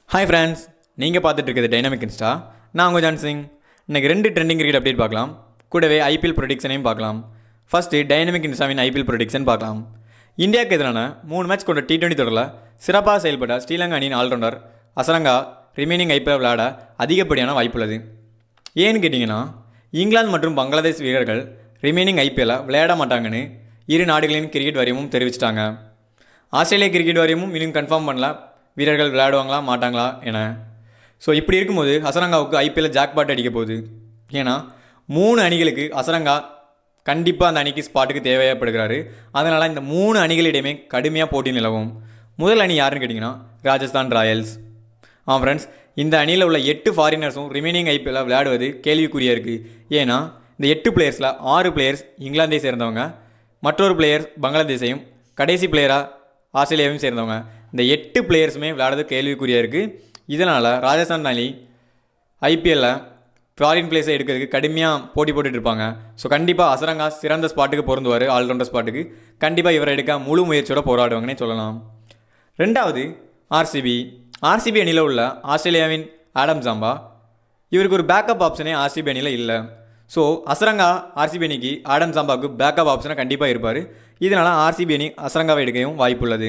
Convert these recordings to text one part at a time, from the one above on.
hi friends நீங்கள் பார்த்துட்டு இருக்கிறது டைனாமிக் இன்ஸ்டா நான் உங்கள் ஜான் சிங் இன்னைக்கு ரெண்டு ட்ரெண்டிங் கிரிக்கெட் அப்டேட் பார்க்கலாம் கூடவே ஐபிஎல் ப்ரொடிக்ஷனையும் பார்க்கலாம் ஃபஸ்ட்டு டைனமிக் இன்ஸ்டாவின் ஐபிஎல் ப்ரொடிக்ஷன் பார்க்கலாம் இந்தியாவுக்கு எதிரான மூணு மேட்ச் கொண்ட டி டுவெண்ட்டி தொடரில் சிறப்பாக செயல்பட்ட ஸ்ரீலங்கா அணியின் ஆல்ரவுண்டர் அசரங்கா ரிமைனிங் ஐபிஎல் விளையாட அதிகப்படியான வாய்ப்புள்ளது ஏன்னு கேட்டிங்கன்னா இங்கிலாந்து மற்றும் பங்களாதேஷ் வீரர்கள் ரிமைனிங் ஐபிஎல்லை விளையாட மாட்டாங்கன்னு இரு நாடுகளின் கிரிக்கெட் வாரியமும் தெரிவிச்சிட்டாங்க ஆஸ்திரேலிய கிரிக்கெட் வாரியமும் இன்னும் கன்ஃபார்ம் பண்ணல வீரர்கள் விளையாடுவாங்களா மாட்டாங்களா என ஸோ இப்படி இருக்கும்போது ஹசரங்காவுக்கு ஐபிஎல்ல ஜாக்பாட் அடிக்க போகுது ஏன்னா மூணு அணிகளுக்கு ஹசரங்கா கண்டிப்பாக அந்த அணிக்கு ஸ்பாட்டுக்கு தேவைப்படுகிறாரு அதனால் இந்த மூணு அணிகளிடையுமே கடுமையாக போட்டி நிலவும் முதல் அணி யாருன்னு கேட்டிங்கன்னா ராஜஸ்தான் ராயல்ஸ் ஆ ஃப்ரெண்ட்ஸ் இந்த அணியில் உள்ள எட்டு ஃபாரினர்ஸும் ரிமைனிங் ஐபிஎல்ல விளையாடுவது கேள்விக்குறியாக இருக்குது ஏன்னா இந்த எட்டு பிளேயர்ஸில் ஆறு பிளேயர்ஸ் இங்கிலாந்தை சேர்ந்தவங்க மற்றொரு பிளேயர் பங்களாதேஷையும் கடைசி பிளேயராக ஆஸ்திரேலியாவையும் சேர்ந்தவங்க இந்த எட்டு பிளேயர்ஸுமே விளையாடுறது கேள்விக்குறியாக இருக்குது இதனால் ராஜஸ்தான் அணி ஐபிஎல்லில் ஃபாரின் பிளேஸை எடுக்கிறதுக்கு கடுமையாக போட்டி போட்டுட்டு இருப்பாங்க ஸோ கண்டிப்பாக அசரங்கா சிறந்த ஸ்பாட்டுக்கு பொருந்துவார் ஆல்ரவுண்டர் ஸ்பாட்டுக்கு கண்டிப்பாக இவரை எடுக்க முழு முயற்சியோட போராடுவாங்கன்னே சொல்லலாம் ரெண்டாவது ஆர்சிபி ஆர்சிபி அணியில் உள்ள ஆஸ்திரேலியாவின் ஆடம் ஜாம்பா இவருக்கு ஒரு பேக்கப் ஆப்ஷனே ஆர்சிபி அணியில் இல்லை ஸோ அசரங்கா ஆர்சிபி அணிக்கு ஆடம் ஜாம்பாவுக்கு பேக்கப் ஆப்ஷனாக கண்டிப்பாக இருப்பார் இதனால் ஆர்சிபி அணி அசரங்காவை எடுக்கவும் வாய்ப்புள்ளது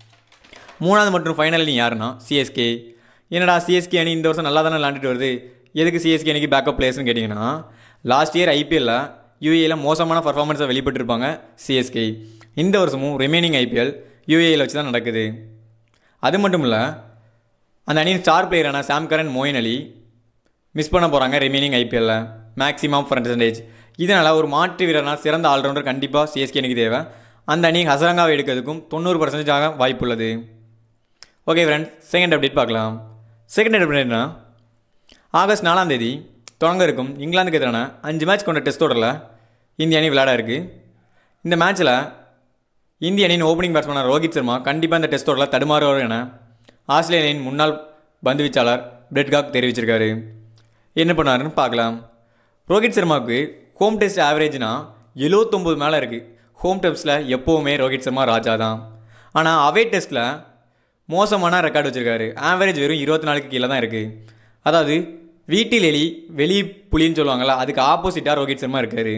மூணாவது மற்றும் ஃபைனல் அணி யாருன்னா சிஎஸ்கே என்னடா சிஎஸ்கே அணி இந்த வருஷம் நல்லா தானே விளாண்டுட்டு வருது எதுக்கு சிஎஸ்கே அணிக்கு பேக்கப் பிளேயர்ஸ்னு கேட்டிங்கன்னா லாஸ்ட் இயர் ஐபிஎல்ல யூஏயில் மோசமான பர்ஃபார்மன்ஸை வெளிப்பட்டிருப்பாங்க சிஎஸ்கே இந்த வருஷமும் ரிமைனிங் ஐபிஎல் யூஏயில் வச்சு தான் நடக்குது அது மட்டும் இல்லை அந்த அணியின் ஸ்டார் பிளேயரான Sam Curran Moeen Ali miss பண்ண போகிறாங்க ரிமைனிங் ஐபிஎல்ல மேக்ஸிமம் பர்சன்டேஜ் இதனால் ஒரு மாற்று வீரர்னா சிறந்த ஆல்ரவுண்டர் கண்டிப்பாக சிஎஸ்கே அணிக்கு தேவை அந்த அணி ஹசரங்காவை எடுக்கிறதுக்கும் தொண்ணூறு பர்சன்டேஜ் ஆக வாய்ப்புள்ளது ஓகே ஃப்ரெண்ட்ஸ் செகண்ட் அப்டேட் பார்க்கலாம் செகண்ட் அப்டேட்னா ஆகஸ்ட் நாலாம் தேதி தொடங்க இருக்கும் இங்கிலாந்துக்கு எதிரான அஞ்சு மேட்ச் கொண்ட டெஸ்ட் தொடரில் இந்திய அணி விளையாட இருக்குது இந்த மேட்ச்சில் இந்திய அணியின் ஓப்பனிங் பேட்ஸ்மேனான ரோஹித் சர்மா கண்டிப்பாக இந்த டெஸ்ட் தொடரில் தடுமாறுவார் என ஆஸ்திரேலியாவின் முன்னாள் பந்து வீச்சாளர் பிரெட்காக் தெரிவிச்சிருக்காரு என்ன பண்ணாருன்னு பார்க்கலாம் ரோஹித் சர்மாவுக்கு ஹோம் டெஸ்ட் ஆவரேஜ்னா எழுவத்தொம்போது மேலே இருக்குது ஹோம் டெஸ்ட்டில் எப்போவுமே ரோஹித் சர்மா ராஜா தான் ஆனால் அவே டெஸ்ட்டில் மோசமான ரெக்கார்டு வச்சுருக்காரு ஆவரேஜ் வெறும் இருபத்தி நாலுக்கு கீழே தான் இருக்குது அதாவது வீட்டில் எலி வெளி புலின்னு சொல்லுவாங்கள்ல அதுக்கு ஆப்போசிட்டாக ரோஹித் சர்மா இருக்கார்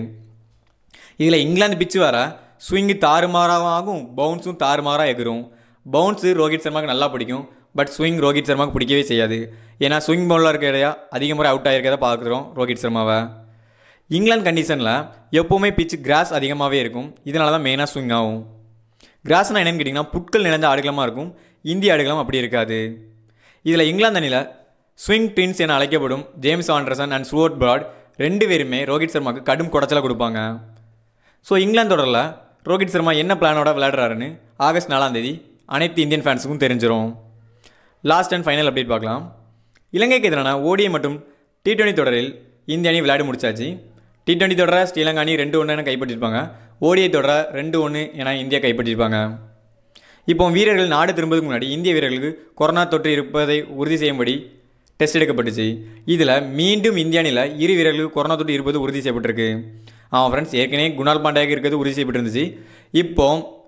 இதில் இங்கிலாந்து பிச்சு வர ஸ்விங்கு தாறுமாறாகவும் ஆகும் பவுன்ஸும் தாறுமாறாக எகிரும் பவுன்ஸு ரோஹித் சர்மாவுக்கு நல்லா பிடிக்கும் பட் ஸ்விங் ரோஹித் சர்மாவுக்கு பிடிக்கவே செய்யாது ஏன்னா ஸ்விங் பவுலர் இருக்கிறதையா அதிக முறை அவுட் ஆகிருக்கதை பார்க்குறோம் ரோஹித் சர்மாவை இங்கிலாந்து கண்டிஷனில் எப்போவுமே பிச்சு கிராஸ் அதிகமாகவே இருக்கும் இதனால தான் மெயினாக ஸ்விங் ஆகும் கிராஸ்னால் என்னென்னு கேட்டிங்கன்னா புட்கள் நிறைந்த ஆடுகளமாக இருக்கும் இந்திய ஆடுகளம் அப்படி இருக்காது இதில் இங்கிலாந்து அணியில் ஸ்விங் ட்வின்ஸ் என அழைக்கப்படும் James Anderson and Stuart Broad ரெண்டு பேருமே ரோஹித் சர்மாவுக்கு கடும் குடைச்சலை கொடுப்பாங்க ஸோ இங்கிலாந்து தொடரில் ரோஹித் சர்மா என்ன பிளானோட விளையாடுறாருன்னு ஆகஸ்ட் நாலாம் தேதி அனைத்து இந்தியன் ஃபேன்ஸுக்கும் தெரிஞ்சிடும் லாஸ்ட் அண்ட் ஃபைனல் அப்டேட் பார்க்கலாம் இலங்கைக்கு எதிரான ஓடிஐ மற்றும் டி டுவெண்ட்டி தொடரில் இந்திய அணி விளையாடி முடிச்சாச்சு டி டுவெண்ட்டி தொடரை ஸ்ரீலங்கா அணி ரெண்டு ஒன்று என கைப்பற்றிருப்பாங்க ஓடிஐ தொடரை ரெண்டு ஒன்று என இந்தியா கைப்பற்றிருப்பாங்க இப்போ வீரர்கள் நாடு திரும்புவதுக்கு முன்னாடி இந்திய வீரர்களுக்கு கொரோனா தொற்று இருப்பதை உறுதி செய்யும்படி டெஸ்ட் எடுக்கப்பட்டுச்சு இதில் மீண்டும் இந்திய அணியில் இரு வீரர்களுக்கு கொரோனா தொற்று இருப்பது உறுதி செய்யப்பட்டிருக்கு ஆமாம் ஃப்ரெண்ட்ஸ் ஏற்கனவே குணால் பாண்டியாக்கு இருக்கிறது உறுதி செய்யப்பட்டிருந்துச்சு இப்போ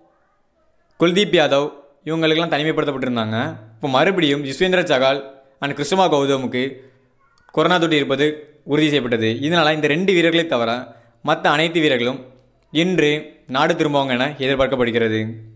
குல்தீப் யாதவ் இவங்களுக்கெல்லாம் தனிமைப்படுத்தப்பட்டிருந்தாங்க இப்போ மறுபடியும் யுஸ்வேந்திர சகால் அண்ட் கிருஷ்ணமா கௌதமுக்கு கொரோனா தொற்று இருப்பது உறுதி செய்யப்பட்டது இதனால் இந்த ரெண்டு வீரர்களை தவிர மற்ற அனைத்து வீரர்களும் இன்று நாடு திரும்புவாங்க என எதிர்பார்க்கப்படுகிறது